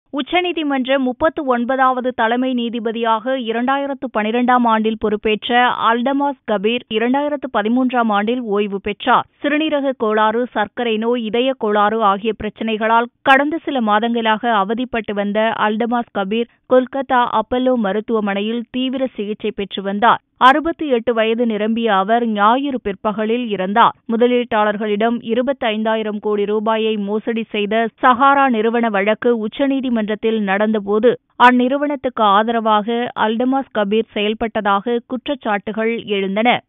உச்சநீதிமன்ற முப்பத்து ஒன்பதாவது தலைமை நீதிபதியாக இரண்டாயிரத்து பனிரெண்டாம் ஆண்டில் பொறுப்பேற்ற அல்டமாஸ் கபீர் இரண்டாயிரத்து பதிமூன்றாம் ஆண்டில் ஓய்வு பெற்றார் சிறுநீரக கோளாறு சர்க்கரை நோய் இதய கோளாறு ஆகிய பிரச்சினைகளால் கடந்த சில மாதங்களாக அவதிப்பட்டு வந்த அல்டமாஸ் கபீர் கொல்கத்தா அப்பல்லோ மருத்துவமனையில் தீவிர சிகிச்சை பெற்று வந்தார் அறுபத்தி எட்டு வயது நிரம்பிய அவர் ஞாயிறு பிற்பகலில் இறந்தார் முதலீட்டாளர்களிடம் இருபத்தைந்தாயிரம் கோடி ரூபாயை மோசடி செய்த சஹாரா நிறுவன வழக்கு உச்சநீதிமன்றத்தில் நடந்தபோது அந்நிறுவனத்துக்கு ஆதரவாக அல்டமாஸ் கபீர் செயல்பட்டதாக குற்றச்சாட்டுகள் எழுந்தன